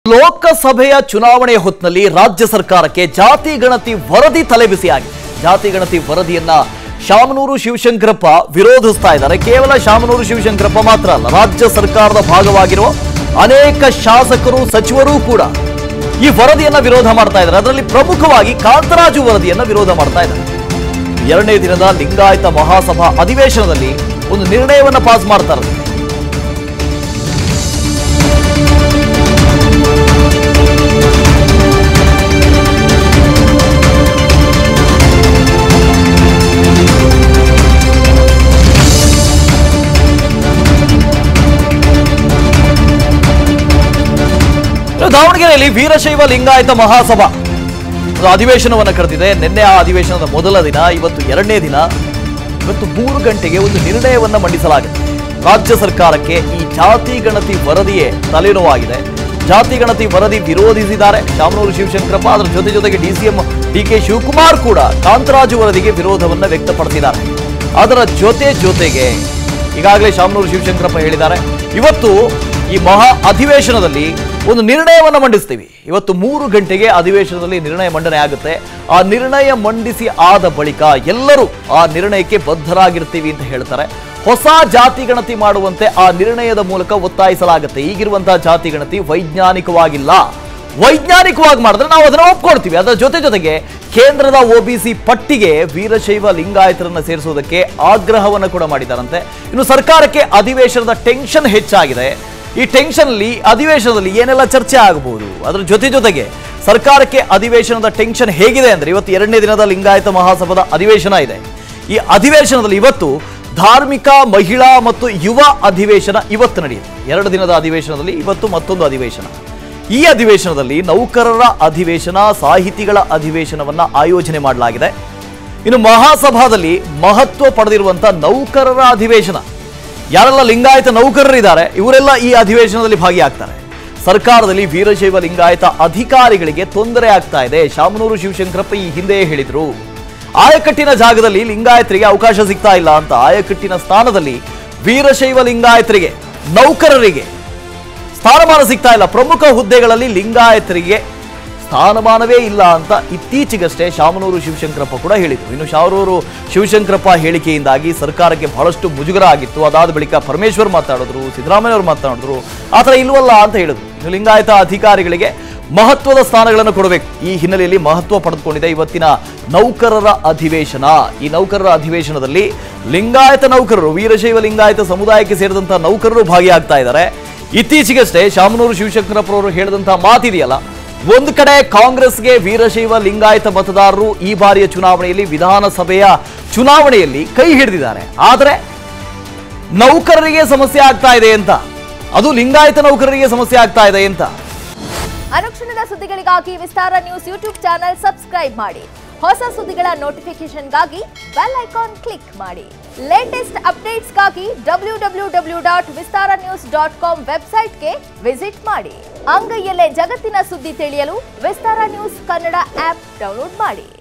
ಲೋಕಸಭೆಯ ಚುನಾವಣೆಯ ಹೊತ್ತಿನಲ್ಲಿ ರಾಜ್ಯ ಸರ್ಕಾರಕ್ಕೆ ಜಾತಿ ಗಣತಿ ವರದಿ ತಲೆಬಿಸಿಯಾಗಿದೆ ಜಾತಿ ಗಣತಿ ವರದಿಯನ್ನ ಶಾಮನೂರು ಶಿವಶಂಕರಪ್ಪ ವಿರೋಧಿಸ್ತಾ ಇದ್ದಾರೆ ಕೇವಲ ಶಾಮನೂರು ಶಿವಶಂಕರಪ್ಪ ಮಾತ್ರ ಅಲ್ಲ ರಾಜ್ಯ ಸರ್ಕಾರದ ಭಾಗವಾಗಿರುವ ಅನೇಕ ಶಾಸಕರು ಸಚಿವರೂ ಕೂಡ ಈ ವರದಿಯನ್ನ ವಿರೋಧ ಮಾಡ್ತಾ ಇದ್ದಾರೆ ಅದರಲ್ಲಿ ಪ್ರಮುಖವಾಗಿ ಕಾಂತರಾಜು ವರದಿಯನ್ನ ವಿರೋಧ ಮಾಡ್ತಾ ಇದ್ದಾರೆ ಎರಡನೇ ದಿನದ ಲಿಂಗಾಯತ ಮಹಾಸಭಾ ಅಧಿವೇಶನದಲ್ಲಿ ಒಂದು ನಿರ್ಣಯವನ್ನ ಪಾಸ್ ಮಾಡ್ತಾರೆ ಇನ್ನು ದಾವಣಗೆರೆಯಲ್ಲಿ ವೀರಶೈವ ಲಿಂಗಾಯತ ಮಹಾಸಭಾ ಒಂದು ಅಧಿವೇಶನವನ್ನು ಕರೆದಿದೆ ನಿನ್ನೆ ಆ ಅಧಿವೇಶನದ ಮೊದಲ ದಿನ ಇವತ್ತು ಎರಡನೇ ದಿನ ಇವತ್ತು ಮೂರು ಗಂಟೆಗೆ ಒಂದು ನಿರ್ಣಯವನ್ನ ಮಂಡಿಸಲಾಗಿದೆ ರಾಜ್ಯ ಸರ್ಕಾರಕ್ಕೆ ಈ ಜಾತಿ ಗಣತಿ ವರದಿಯೇ ತಲೆನೋವಾಗಿದೆ ಜಾತಿ ಗಣತಿ ವರದಿ ವಿರೋಧಿಸಿದ್ದಾರೆ ಶಾಮನೂರು ಶಿವಶಂಕರಪ್ಪ ಅದರ ಜೊತೆ ಜೊತೆಗೆ ಡಿಸಿಎಂ ಡಿ ಕೆ ಶಿವಕುಮಾರ್ ಕೂಡ ಕಾಂತರಾಜು ವರದಿಗೆ ವಿರೋಧವನ್ನ ವ್ಯಕ್ತಪಡಿಸಿದ್ದಾರೆ ಅದರ ಜೊತೆ ಜೊತೆಗೆ ಈಗಾಗಲೇ ಶಾಮನೂರು ಶಿವಶಂಕರಪ್ಪ ಹೇಳಿದ್ದಾರೆ ಇವತ್ತು ಈ ಮಹಾ ಅಧಿವೇಶನದಲ್ಲಿ ಒಂದು ನಿರ್ಣಯವನ್ನು ಮಂಡಿಸ್ತೀವಿ ಇವತ್ತು ಮೂರು ಗಂಟೆಗೆ ಅಧಿವೇಶನದಲ್ಲಿ ನಿರ್ಣಯ ಮಂಡನೆ ಆಗುತ್ತೆ ಆ ನಿರ್ಣಯ ಮಂಡಿಸಿ ಆದ ಬಳಿಕ ಎಲ್ಲರೂ ಆ ನಿರ್ಣಯಕ್ಕೆ ಬದ್ಧರಾಗಿರ್ತೀವಿ ಅಂತ ಹೇಳ್ತಾರೆ ಹೊಸ ಜಾತಿ ಗಣತಿ ಮಾಡುವಂತೆ ಆ ನಿರ್ಣಯದ ಮೂಲಕ ಒತ್ತಾಯಿಸಲಾಗುತ್ತೆ ಈಗಿರುವಂತಹ ಜಾತಿ ಗಣತಿ ವೈಜ್ಞಾನಿಕವಾಗಿಲ್ಲ ವೈಜ್ಞಾನಿಕವಾಗಿ ಮಾಡಿದ್ರೆ ನಾವು ಅದನ್ನ ಒಪ್ಕೊಳ್ತೀವಿ ಅದರ ಜೊತೆ ಜೊತೆಗೆ ಕೇಂದ್ರದ ಒಬಿಸಿ ಪಟ್ಟಿಗೆ ವೀರಶೈವ ಲಿಂಗಾಯತರನ್ನ ಸೇರಿಸುವುದಕ್ಕೆ ಆಗ್ರಹವನ್ನು ಕೂಡ ಮಾಡಿದ್ದಾರಂತೆ ಇನ್ನು ಸರ್ಕಾರಕ್ಕೆ ಅಧಿವೇಶನದ ಟೆನ್ಷನ್ ಹೆಚ್ಚಾಗಿದೆ ಈ ಟೆನ್ಷನ್ ಅಲ್ಲಿ ಅಧಿವೇಶನದಲ್ಲಿ ಏನೆಲ್ಲ ಚರ್ಚೆ ಆಗಬಹುದು ಅದರ ಜೊತೆ ಜೊತೆಗೆ ಸರ್ಕಾರಕ್ಕೆ ಅಧಿವೇಶನದ ಟೆನ್ಷನ್ ಹೇಗಿದೆ ಅಂದ್ರೆ ಇವತ್ತು ಎರಡನೇ ದಿನದ ಲಿಂಗಾಯತ ಮಹಾಸಭಾದ ಅಧಿವೇಶನ ಇದೆ ಈ ಅಧಿವೇಶನದಲ್ಲಿ ಇವತ್ತು ಧಾರ್ಮಿಕ ಮಹಿಳಾ ಮತ್ತು ಯುವ ಅಧಿವೇಶನ ಇವತ್ತು ನಡೆಯುತ್ತೆ ಎರಡು ದಿನದ ಅಧಿವೇಶನದಲ್ಲಿ ಇವತ್ತು ಮತ್ತೊಂದು ಅಧಿವೇಶನ ಈ ಅಧಿವೇಶನದಲ್ಲಿ ನೌಕರರ ಅಧಿವೇಶನ ಸಾಹಿತಿಗಳ ಅಧಿವೇಶನವನ್ನ ಆಯೋಜನೆ ಮಾಡಲಾಗಿದೆ ಇನ್ನು ಮಹಾಸಭಾದಲ್ಲಿ ಮಹತ್ವ ಪಡೆದಿರುವಂತಹ ನೌಕರರ ಅಧಿವೇಶನ ಯಾರೆಲ್ಲ ಲಿಂಗಾಯತ ನೌಕರರಿದ್ದಾರೆ ಇವರೆಲ್ಲ ಈ ಅಧಿವೇಶನದಲ್ಲಿ ಭಾಗಿಯಾಗ್ತಾರೆ ಸರ್ಕಾರದಲ್ಲಿ ವೀರಶೈವ ಲಿಂಗಾಯತ ಅಧಿಕಾರಿಗಳಿಗೆ ತೊಂದರೆ ಆಗ್ತಾ ಇದೆ ಶಾಮನೂರು ಶಿವಶಂಕರಪ್ಪ ಈ ಹಿಂದೆ ಹೇಳಿದ್ರು ಆಯಕಟ್ಟಿನ ಜಾಗದಲ್ಲಿ ಲಿಂಗಾಯತರಿಗೆ ಅವಕಾಶ ಸಿಗ್ತಾ ಇಲ್ಲ ಅಂತ ಆಯಕಟ್ಟಿನ ಸ್ಥಾನದಲ್ಲಿ ವೀರಶೈವ ಲಿಂಗಾಯತರಿಗೆ ನೌಕರರಿಗೆ ಸ್ಥಾನಮಾನ ಸಿಗ್ತಾ ಇಲ್ಲ ಪ್ರಮುಖ ಹುದ್ದೆಗಳಲ್ಲಿ ಲಿಂಗಾಯತರಿಗೆ ಸ್ಥಾನಮಾನವೇ ಇಲ್ಲ ಅಂತ ಇತ್ತೀಚೆಗಷ್ಟೇ ಶಾಮನೂರು ಶಿವಶಂಕರಪ್ಪ ಕೂಡ ಹೇಳಿದರು ಇನ್ನು ಶಾಮನೂರು ಶಿವಶಂಕರಪ್ಪ ಹೇಳಿಕೆಯಿಂದಾಗಿ ಸರ್ಕಾರಕ್ಕೆ ಬಹಳಷ್ಟು ಮುಜುಗರ ಆಗಿತ್ತು ಅದಾದ ಬಳಿಕ ಪರಮೇಶ್ವರ್ ಮಾತಾಡಿದ್ರು ಸಿದ್ದರಾಮಯ್ಯ ಅವರು ಮಾತನಾಡಿದ್ರು ಆ ಥರ ಇಲ್ವಲ್ಲ ಅಂತ ಹೇಳಿದ್ರು ಇನ್ನು ಲಿಂಗಾಯತ ಅಧಿಕಾರಿಗಳಿಗೆ ಮಹತ್ವದ ಸ್ಥಾನಗಳನ್ನು ಕೊಡಬೇಕು ಈ ಹಿನ್ನೆಲೆಯಲ್ಲಿ ಮಹತ್ವ ಪಡೆದುಕೊಂಡಿದೆ ಇವತ್ತಿನ ನೌಕರರ ಅಧಿವೇಶನ ಈ ನೌಕರರ ಅಧಿವೇಶನದಲ್ಲಿ ಲಿಂಗಾಯತ ನೌಕರರು ವೀರಶೈವ ಲಿಂಗಾಯತ ಸಮುದಾಯಕ್ಕೆ ಸೇರಿದಂತಹ ನೌಕರರು ಭಾಗಿಯಾಗ್ತಾ ಇದ್ದಾರೆ ಇತ್ತೀಚೆಗಷ್ಟೇ ಶಾಮನೂರು ಶಿವಶಂಕರಪ್ಪರವರು ಹೇಳಿದಂತಹ ಮಾತಿದೆಯಲ್ಲ ಒಂದು ಕಡೆ ಕಾಂಗ್ರೆಸ್ಗೆ ವೀರಶೈವ ಲಿಂಗಾಯತ ಮತದಾರರು ಈ ಬಾರಿಯ ಚುನಾವಣೆಯಲ್ಲಿ ವಿಧಾನಸಭೆಯ ಚುನಾವಣೆಯಲ್ಲಿ ಕೈ ಹಿಡಿದಿದ್ದಾರೆ ಆದರೆ ನೌಕರರಿಗೆ ಸಮಸ್ಯೆ ಆಗ್ತಾ ಇದೆ ಅಂತ ಅದು ಲಿಂಗಾಯತ ನೌಕರರಿಗೆ ಸಮಸ್ಯೆ ಆಗ್ತಾ ಇದೆ ಅಂತ ಅನುಕ್ಷಣದ ಸುದ್ದಿಗಳಿಗಾಗಿ Vistara news YouTube channel subscribe ಮಾಡಿ ಹೊಸ ಸುದ್ದಿಗಳ ನೋಟಿಫಿಕೇಶನ್ಗಾಗಿ ಬೆಲ್ ಐಕಾನ್ ಕ್ಲಿಕ್ ಮಾಡಿ ಲೇಟೆಸ್ಟ್ ಅಪ್ಡೇಟ್ಸ್ಗಾಗಿ W W W dot Vistara news dot com ವೆಬ್ಸೈಟ್ಗೆ ವಿಸಿಟ್ ಮಾಡಿ ಅಂಗೈಯಲ್ಲೇ ಜಗತ್ತಿನ ಸುದ್ದಿ ತಿಳಿಯಲು Vistara news Kannada app download ಮಾಡಿ